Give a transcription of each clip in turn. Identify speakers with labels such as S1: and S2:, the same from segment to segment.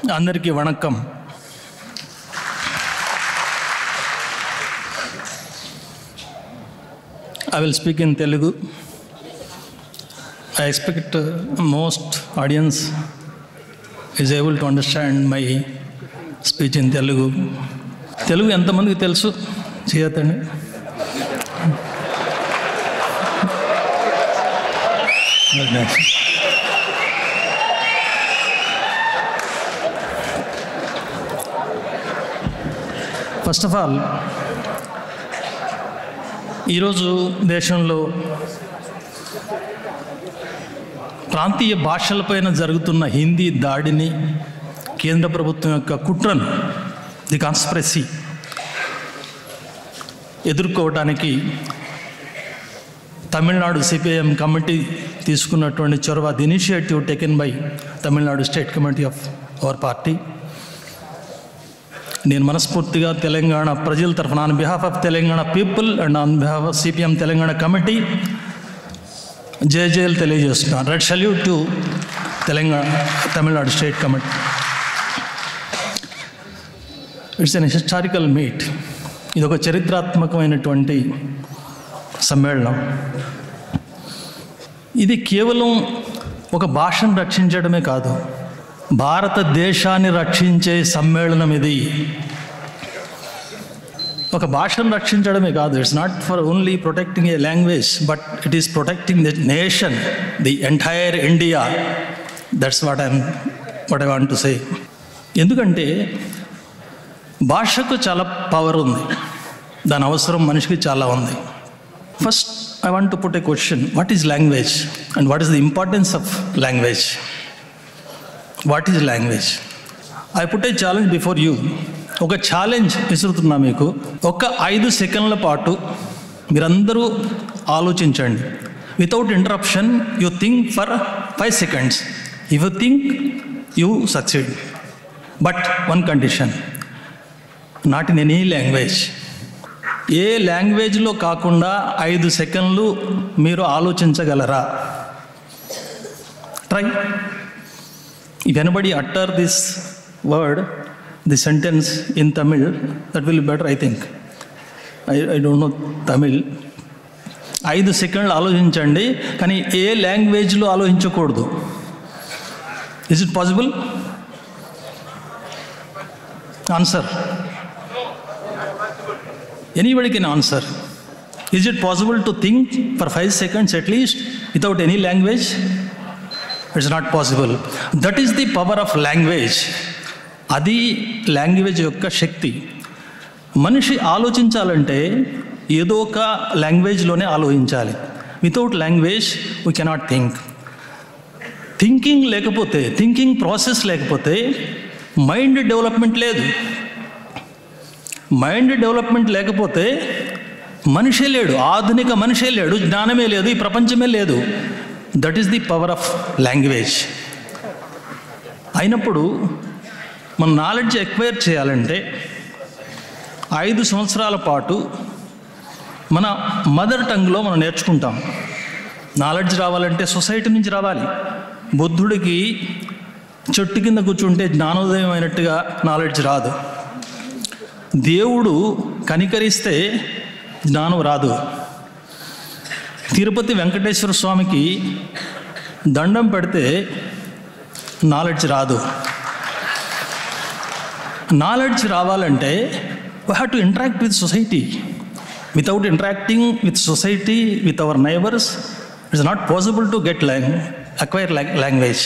S1: అందరికీ vanakkam I will speak in Telugu I expect most audience is able to understand my speech in Telugu Telugu ఎంతమందికి తెలుసు చేయతండి first of all ఈరోజు దేశంలో ప్రాంతీయ భాషలపైన జరుగుతున్న హిందీ దాడిని కేంద్ర ప్రభుత్వం యొక్క కుట్రను ది కాన్స్పిరసీ ఎదుర్కోవడానికి తమిళనాడు సిపిఐఎం కమిటీ తీసుకున్నటువంటి చొరవ the initiative taken by Tamil Nadu state committee of our party నేను మనస్ఫూర్తిగా తెలంగాణ ప్రజల తరఫున on behalf of Telangana people and on behalf of CPM Telangana committee జేజేఎల్ తెలియజేస్తున్నాను red salute to Telangana Tamil Nadu state committee it's an historical meet ఇది ఒక చరిత్రాత్మకమైనటువంటి సమ్మేళనం ఇది కేవలం ఒక భాషను రక్షించడమే కాదు భారతదేశాన్ని రక్షించే సమ్మేళనం ఇది ఒక భాషను రక్షించడమే కాదు it's not for only protecting a language but it is protecting the nation the entire India that's what I'm what I want to say ఎందుకంటే భాషకు చాలా పవర్ ఉంది దాని అవసరం మనిషికి చాలా ఉంది first I want to put a question what is language and what is the importance of language what is language I put a challenge before you ఒక ఛాలెంజ్ విసురుతున్నా మీకు ఒక ఐదు సెకండ్ల పాటు మీరందరూ ఆలోచించండి without interruption you think for five seconds if you think you succeed but one condition not in any language ఏ లాంగ్వేజ్లో కాకుండా ఐదు సెకండ్లు మీరు ఆలోచించగలరా try if anybody utter this word the sentence in Tamil that will better I think I I don't know Tamil ఐదు సెకండ్లు ఆలోచించండి కానీ ఏ లాంగ్వేజ్లో ఆలోచించకూడదు is it possible answer anybody can answer is it possible to think for five seconds at least without any language it's not possible that is the power of language అది language యొక్క శక్తి మనిషి ఆలోచించాలంటే ఏదో ఒక లాంగ్వేజ్లోనే ఆలోచించాలి without language we cannot think thinking లేకపోతే థింకింగ్ ప్రాసెస్ లేకపోతే మైండ్ డెవలప్మెంట్ లేదు మైండ్ డెవలప్మెంట్ లేకపోతే మనిషే లేడు ఆధునిక మనిషే లేడు జ్ఞానమే లేదు ఈ ప్రపంచమే లేదు that is the power of language అయినప్పుడు మన నాలెడ్జ్ ఎక్వైర్ చేయాలంటే ఐదు సంవత్సరాల పాటు మన మదర్ టంగ్లో మనం నేర్చుకుంటాం నాలెడ్జ్ రావాలంటే సొసైటీ నుంచి రావాలి బుద్ధుడికి చెట్టు కింద కూర్చుంటే జ్ఞానోదయం అయినట్టుగా నాలెడ్జ్ రాదు దేవుడు కనికరిస్తే జ్ఞానం రాదు తిరుపతి వెంకటేశ్వర స్వామికి దండం పెడితే నాలెడ్జ్ రాదు నాలెడ్జ్ రావాలంటే we have to interact with society without interacting with society with our neighbours it's not possible to get long acquire language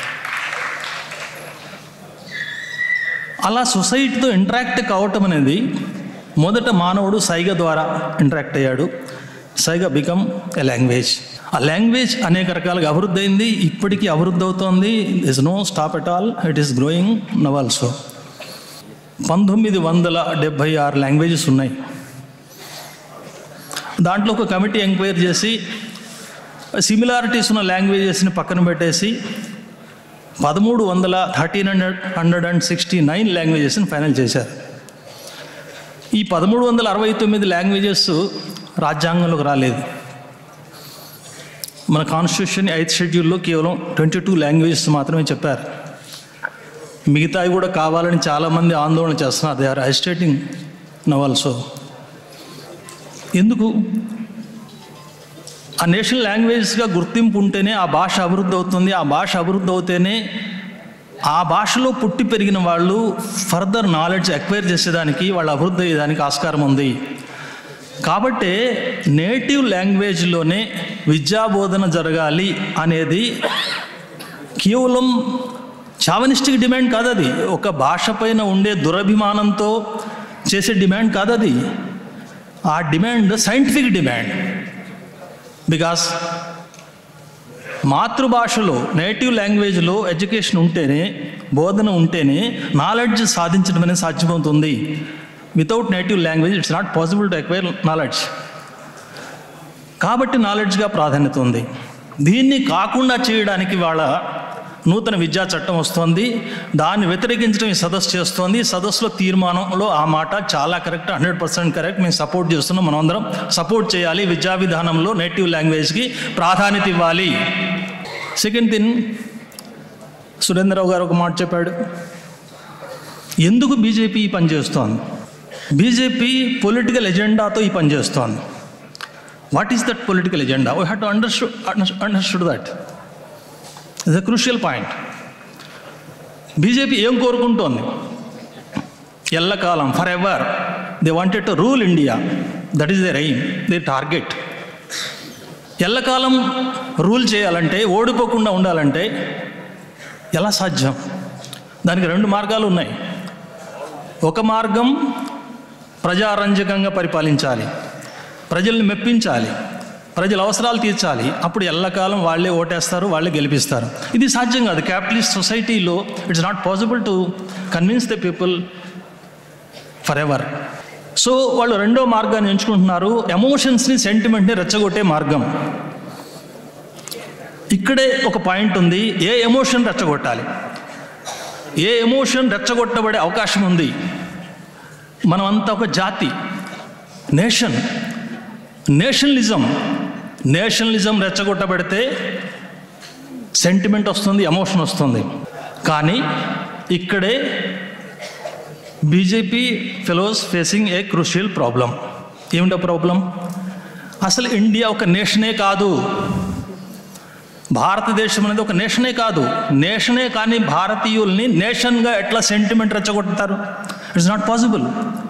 S1: అలా సొసైటీతో ఇంటరాక్ట్ కావటం అనేది మొదట మానవుడు సైగ ద్వారా ఇంటరాక్ట్ అయ్యాడు సైగ బికమ్ ఎ లాంగ్వేజ్ ఆ లాంగ్వేజ్ అనేక రకాలుగా అభివృద్ధి అయింది ఇప్పటికీ అభివృద్ధి అవుతోంది is no stop at all it is growing now also పంతొమ్మిది వందల డెబ్భై ఆరు లాంగ్వేజెస్ ఉన్నాయి దాంట్లో ఒక కమిటీ ఎంక్వైరీ చేసి సిమిలారిటీస్ ఉన్న లాంగ్వేజెస్ని పక్కన పెట్టేసి పదమూడు వందల thirteen hundred hundred and sixty nine లాంగ్వేజెస్ని ఫైనల్ చేశారు ఈ పదమూడు వందల అరవై తొమ్మిది లాంగ్వేజెస్ రాజ్యాంగంలోకి రాలేదు మన కాన్స్టిట్యూషన్ ఎయిత్ షెడ్యూల్లో కేవలం ట్వంటీ టూ లాంగ్వేజెస్ మాత్రమే చెప్పారు మిగతావి కూడా కావాలని చాలామంది ఆందోళన చేస్తున్నారు they are hesitating now also ఎందుకు ఆ నేషనల్ లాంగ్వేజ్గా గుర్తింపు ఉంటేనే ఆ భాష అభివృద్ధి అవుతుంది ఆ భాష అభివృద్ధి అవుతేనే ఆ భాషలో పుట్టి పెరిగిన వాళ్ళు ఫర్దర్ నాలెడ్జ్ ఎక్వైర్ చేసేదానికి వాళ్ళు అభివృద్ధి అయ్యేదానికి ఆస్కారం ఉంది కాబట్టి నేటివ్ లాంగ్వేజ్లోనే విద్యాబోధన జరగాలి అనేది కేవలం చావనిస్టిక్ డిమాండ్ కాదు అది ఒక భాష పైన ఉండే దురభిమానంతో చేసే డిమాండ్ కాదు అది ఆ డిమాండ్ సైంటిఫిక్ డిమాండ్ బికాస్ మాతృభాషలో నేటివ్ లాంగ్వేజ్లో ఎడ్యుకేషన్ ఉంటేనే బోధన ఉంటేనే నాలెడ్జ్ సాధించడం అనేది సాధ్యమవుతుంది without native language it's not possible to acquire knowledge కాబట్టి నాలెడ్జ్గా ప్రాధాన్యత ఉంది దీన్ని కాకుండా చేయడానికి వాళ్ళ నూతన విద్యా చట్టం వస్తుంది దాన్ని వ్యతిరేకించడం ఈ సదస్సు చేస్తోంది ఈ సదస్సులో తీర్మానంలో ఆ మాట చాలా కరెక్ట్ హండ్రెడ్ పర్సెంట్ కరెక్ట్ మేము సపోర్ట్ చేస్తున్నాం మనం అందరం సపోర్ట్ చేయాలి విద్యా విధానంలో నేటివ్ లాంగ్వేజ్కి ప్రాధాన్యత ఇవ్వాలి సెకండ్ థింగ్ సురేంద్రరావు గారు ఒక మాట చెప్పాడు ఎందుకు బీజేపీ ఈ పని చేస్తోంది బీజేపీ పొలిటికల్ ఎజెండాతో ఈ పని చేస్తోంది what is that political agenda we have to understood understood that is a crucial point BJP ఏం కోరుకుంటోంది ఎల్లకాలం for ever they wanted to rule India that is their aim they target ఎల్లకాలం rule చేయాలంటే ఓడిపోకుండా ఉండాలంటే ఎలా సాధ్యం దానికి రెండు మార్గాలు ఉన్నాయి ఒక మార్గం ప్రజారంజకంగా పరిపాలించాలి ప్రజల్ని మెప్పించాలి ప్రజల అవసరాలు తీర్చాలి అప్పుడు ఎల్లకాలం వాళ్ళే ఓటేస్తారు వాళ్ళే గెలిపిస్తారు ఇది సాధ్యం కాదు క్యాపిటలిస్ట్ సొసైటీలో it's not possible to convince the people for ever so వాళ్ళు రెండో మార్గాన్ని ఎంచుకుంటున్నారు ఎమోషన్స్ని సెంటిమెంట్ని రెచ్చగొట్టే మార్గం ఇక్కడే ఒక పాయింట్ ఉంది ఏ ఎమోషన్ రెచ్చగొట్టాలి ఏ ఎమోషన్ రెచ్చగొట్టబడే అవకాశం ఉంది మనమంతా ఒక జాతి నేషన్ నేషనలిజం నేషనలిజం రెచ్చగొట్టబడితే సెంటిమెంట్ వస్తుంది ఎమోషన్ వస్తుంది కానీ ఇక్కడే BJP fellows facing a crucial problem ఏమిటో ప్రాబ్లం అసలు ఇండియా ఒక నేషనే కాదు భారతదేశం అనేది ఒక నేషనే కాదు నేషనే కానీ భారతీయుల్ని నేషన్గా ఎట్లా సెంటిమెంట్ రెచ్చగొడతారు ఇట్స్ నాట్ పాసిబుల్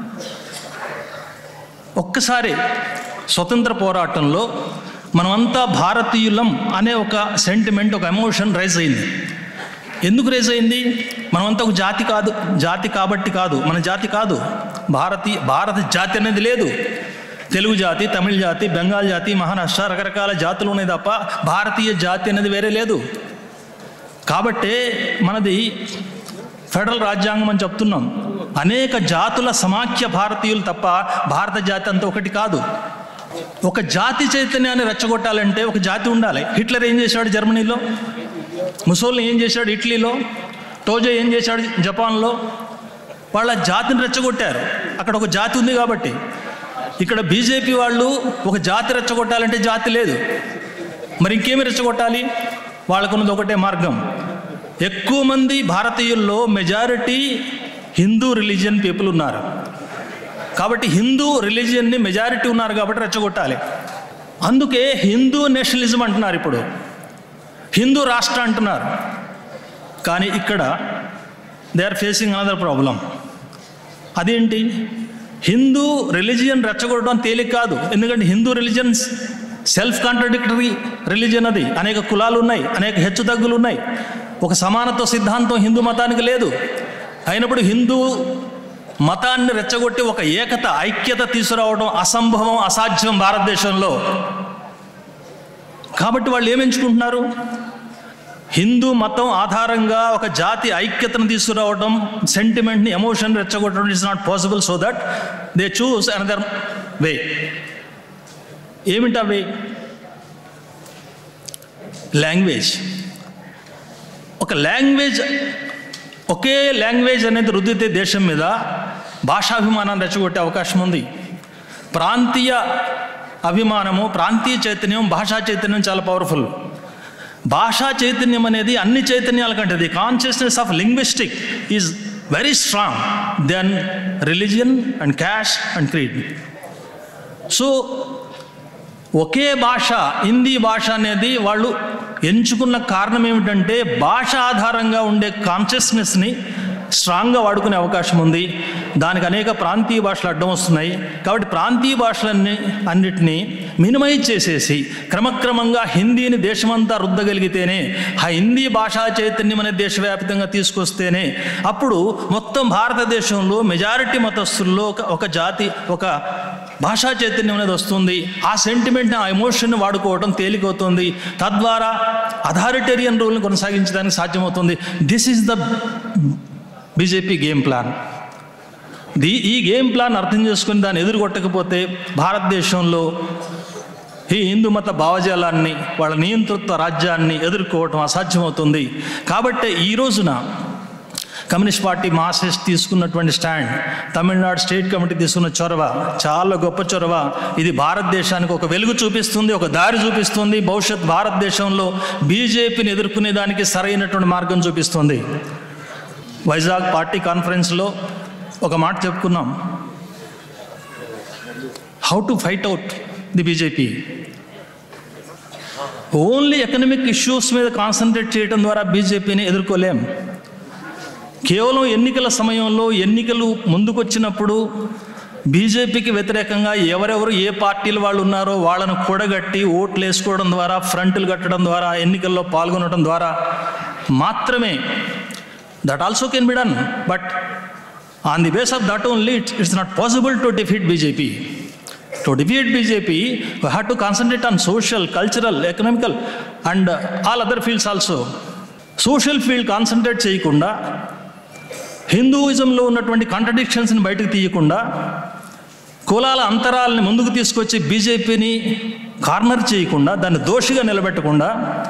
S1: ఒక్కసారి స్వతంత్ర పోరాటంలో మనమంతా భారతీయులం అనే ఒక సెంటిమెంట్ ఒక ఎమోషన్ రైజ్ అయింది ఎందుకు రేజ్ అయింది మనమంతా ఒక జాతి కాదు జాతి కాబట్టి కాదు మన జాతి కాదు భారతీయ భారత జాతి అనేది లేదు తెలుగు జాతి తమిళ జాతి బెంగాల్ జాతి మహారాష్ట్ర రకరకాల జాతులు ఉన్నాయి తప్ప భారతీయ జాతి అనేది వేరే లేదు కాబట్టే మనది ఫెడరల్ రాజ్యాంగం అని చెప్తున్నాం అనేక జాతుల సమాఖ్య భారతీయులు తప్ప భారత జాతి అంతా ఒకటి కాదు ఒక జాతి చైతన్యాన్ని రెచ్చగొట్టాలంటే ఒక జాతి ఉండాలి హిట్లర్ ఏం చేశాడు జర్మనీలో ముసోల్ని ఏం చేశాడు ఇటలీలో టోజో ఏం చేశాడు జపాన్లో వాళ్ళ జాతిని రెచ్చగొట్టారు అక్కడ ఒక జాతి ఉంది కాబట్టి ఇక్కడ బీజేపీ వాళ్ళు ఒక జాతి రెచ్చగొట్టాలంటే జాతి లేదు మరి ఇంకేమి రెచ్చగొట్టాలి వాళ్ళకున్నది ఒకటే మార్గం ఎక్కువ మంది భారతీయుల్లో మెజారిటీ హిందూ రిలీజియన్ పీపుల్ ఉన్నారు కాబట్టి హిందూ రిలీజియన్ని మెజారిటీ ఉన్నారు కాబట్టి రెచ్చగొట్టాలి అందుకే హిందూ నేషనలిజం అంటున్నారు ఇప్పుడు హిందూ రాష్ట్ర అంటున్నారు కానీ ఇక్కడ they are facing another problem అదేంటి హిందూ రిలీజియన్ రెచ్చగొట్టడం తేలిక కాదు ఎందుకంటే Hindu religion self contradictory religion అది అనేక కులాలు ఉన్నాయి అనేక హెచ్చుతగ్గులు ఉన్నాయి ఒక సమానత్వ సిద్ధాంతం హిందూ మతానికి లేదు అయినప్పుడు హిందూ మతాన్ని రెచ్చగొట్టి ఒక ఏకత ఐక్యత తీసుకురావడం అసంభవం అసాధ్యం భారతదేశంలో కాబట్టి వాళ్ళు ఏం ఎంచుకుంటున్నారు హిందూ మతం ఆధారంగా ఒక జాతి ఐక్యతను తీసుకురావడం సెంటిమెంట్ని ఎమోషన్ రెచ్చగొట్టడం is not possible so that they choose another way ఏమిటి అవి లాంగ్వేజ్ ఒక లాంగ్వేజ్ ఒకే లాంగ్వేజ్ అనేది రుద్దితే దేశం మీద భాషాభిమానాన్ని రెచ్చగొట్టే అవకాశం ఉంది ప్రాంతీయ అభిమానము ప్రాంతీయ చైతన్యం భాషా చైతన్యం చాలా పవర్ఫుల్ భాషా చైతన్యం అనేది అన్ని చైతన్యాల కంటే the consciousness of linguistic is very strong then religion and caste and creed so ఒకే భాష హిందీ భాష అనేది వాళ్ళు ఎంచుకున్న కారణం ఏమిటంటే భాష ఆధారంగా ఉండే కాన్షియస్నెస్ని స్ట్రాంగ్గా వాడుకునే అవకాశం ఉంది దానికి అనేక ప్రాంతీయ భాషలు అడ్డం వస్తున్నాయి కాబట్టి ప్రాంతీయ భాషలన్నీ అన్నిటినీ మినిమైజ్ చేసేసి క్రమక్రమంగా హిందీని దేశమంతా రుద్దగలిగితేనే ఆ హిందీ భాషా చైతన్యం అనేది దేశవ్యాప్తంగా తీసుకొస్తేనే అప్పుడు మొత్తం భారతదేశంలో మెజారిటీ మతస్థుల్లో ఒక ఒక జాతి ఒక భాషా చైతన్యం అనేది వస్తుంది ఆ సెంటిమెంట్ని ఆ ఎమోషన్ని వాడుకోవడం తేలికవుతుంది తద్వారా అథారిటేరియన్ రూల్ని కొనసాగించడానికి సాధ్యమవుతుంది this is the BJP game plan the ఈ గేమ్ ప్లాన్ అర్థం చేసుకుని దాన్ని ఎదురుకొట్టకపోతే భారతదేశంలో ఈ హిందూ మత భావజాలాన్ని వాళ్ళ నియంతృత్వ రాజ్యాన్ని ఎదుర్కోవటం అసాధ్యమవుతుంది కాబట్టి ఈ రోజున కమ్యూనిస్ట్ పార్టీ మాసెస్ తీసుకున్నటువంటి స్టాండ్ తమిళనాడు స్టేట్ కమిటీ తీసుకున్న చొరవ చాలా గొప్ప చొరవ ఇది భారతదేశానికి ఒక వెలుగు చూపిస్తుంది ఒక దారి చూపిస్తుంది భవిష్యత్ భారతదేశంలో బీజేపీని ఎదుర్కొనే దానికి సరైనటువంటి మార్గం చూపిస్తుంది వైజాగ్ పార్టీ కాన్ఫరెన్స్లో ఒక మాట చెప్పుకున్నాం how to fight out the BJP only economic issues మీద కాన్సన్ట్రేట్ చేయడం ద్వారా బీజేపీని ఎదుర్కోలేం కేవలం ఎన్నికల సమయంలో ఎన్నికలు ముందుకొచ్చినప్పుడు బీజేపీకి వ్యతిరేకంగా ఎవరెవరు ఏ పార్టీలు వాళ్ళు ఉన్నారో వాళ్ళను కూడగట్టి ఓట్లు వేసుకోవడం ద్వారా ఫ్రంట్లు కట్టడం ద్వారా ఎన్నికల్లో పాల్గొనడం ద్వారా మాత్రమే that also can be done but on the base of that only it's it's not possible to defeat BJP to defeat BJP we have to concentrate on social cultural economical and all other fields also social field concentrate చేయకుండా హిందూయిజంలో ఉన్నటువంటి కాంట్రడిక్షన్స్ని బయటకు తీయకుండా కులాల అంతరాలని ముందుకు తీసుకొచ్చి బీజేపీని corner చేయకుండా దాన్ని దోషిగా నిలబెట్టకుండా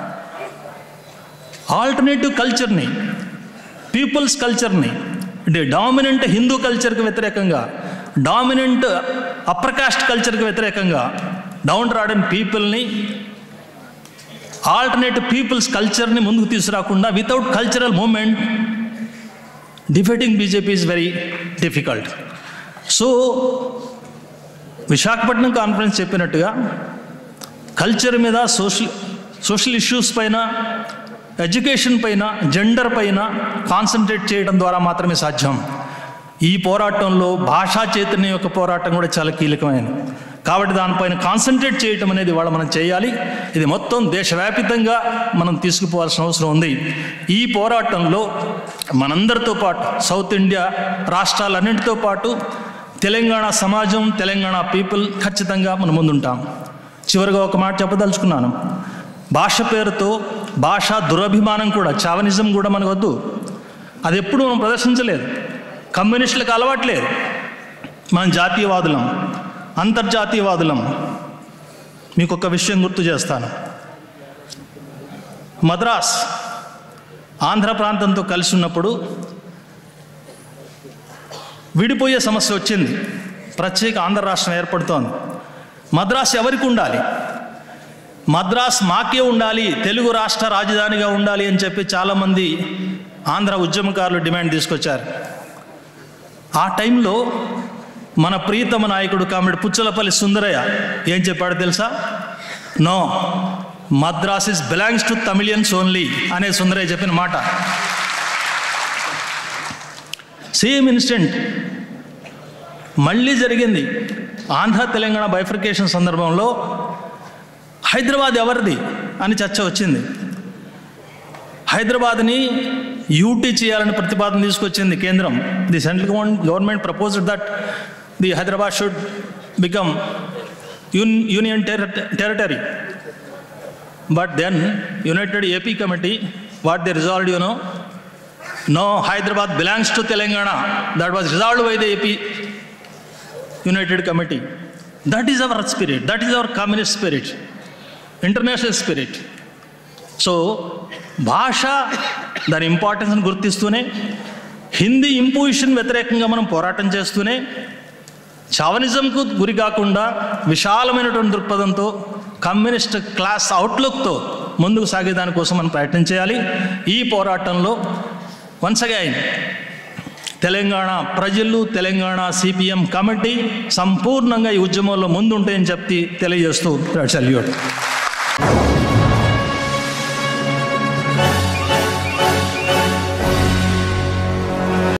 S1: ఆల్టర్నేటివ్ కల్చర్ని పీపుల్స్ కల్చర్ని అంటే డామినెంట్ హిందూ కల్చర్కి వ్యతిరేకంగా డామినెంట్ అప్పర్ కాస్ట్ కల్చర్కి వ్యతిరేకంగా డౌన్ రాడన్ పీపుల్ని ఆల్టర్నేటివ్ పీపుల్స్ కల్చర్ని ముందుకు తీసుకురాకుండా without cultural movement defeating BJP is very difficult so Visakhapatnam conference చెప్పినట్టుగా కల్చర్ మీద సోషల్ సోషల్ ఇష్యూస్ పైన ఎడ్యుకేషన్ పైన జెండర్ పైన కాన్సన్ట్రేట్ చేయడం ద్వారా మాత్రమే సాధ్యం ఈ పోరాటంలో భాషా చైతన్యం యొక్క పోరాటం కూడా చాలా కీలకమైనది కాబట్టి దానిపైన కాన్సన్ట్రేట్ చేయటం అనేది ఇవాళ మనం చేయాలి ఇది మొత్తం దేశవ్యాపితంగా మనం తీసుకుపోవాల్సిన అవసరం ఉంది ఈ పోరాటంలో మనందరితో పాటు సౌత్ ఇండియా రాష్ట్రాలన్నింటితో పాటు తెలంగాణ సమాజం తెలంగాణ పీపుల్ ఖచ్చితంగా మనం ముందుంటాం చివరిగా ఒక మాట చెప్పదలుచుకున్నాను భాష పేరుతో భాషా దురభిమానం కూడా చావనిజం కూడా మనకు వద్దు అది ఎప్పుడు మనం ప్రదర్శించలేదు కమ్యూనిస్టులకు అలవాట్లేదు మనం జాతీయవాదులం అంతర్జాతీయవాదులం మీకు ఒక విషయం గుర్తు చేస్తాను మద్రాస్ ఆంధ్ర ప్రాంతంతో కలిసి ఉన్నప్పుడు విడిపోయే సమస్య వచ్చింది ప్రత్యేక ఆంధ్ర రాష్ట్రం ఏర్పడుతోంది మద్రాస్ ఎవరికి ఉండాలి మద్రాస్ మాకే ఉండాలి తెలుగు రాష్ట్ర రాజధానిగా ఉండాలి అని చెప్పి చాలామంది ఆంధ్ర ఉద్యమకారులు డిమాండ్ తీసుకొచ్చారు ఆ టైంలో మన ప్రియతమ నాయకుడు కామెడి పుచ్చలపల్లి సుందరయ్య ఏం చెప్పాడో తెలుసా no Madras is belongs to Tamilians only అనే సుందరయ్య చెప్పిన మాట సేమ్ ఇన్స్టెంట్ మళ్ళీ జరిగింది ఆంధ్ర తెలంగాణ బైఫర్కేషన్ సందర్భంలో హైదరాబాద్ ఎవరిది అని చర్చ వచ్చింది హైదరాబాద్ని యూటీ చేయాలని ప్రతిపాదన తీసుకొచ్చింది కేంద్రం the central government proposed that the Hyderabad should become un union territory but then united AP committee what the resolved you know no Hyderabad belongs to Telangana that was resolved by the AP united committee that is our spirit that is our communist spirit international spirit so భాష దాని ఇంపార్టెన్స్ని గుర్తిస్తూనే Hindi imposition వ్యతిరేకంగా మనం పోరాటం చేస్తూనే చావనిజంకు గురి కాకుండా విశాలమైనటువంటి దృక్పథంతో కమ్యూనిస్ట్ క్లాస్ అవుట్లుక్తో ముందుకు సాగే దానికోసం మనం ప్రయత్నం చేయాలి ఈ పోరాటంలో వన్స్ అగైన్ తెలంగాణ ప్రజలు తెలంగాణ సిపిఎం కమిటీ సంపూర్ణంగా ఈ ఉద్యమంలో ముందుంటాయని చెప్పి తెలియజేస్తూ సెల్యూట్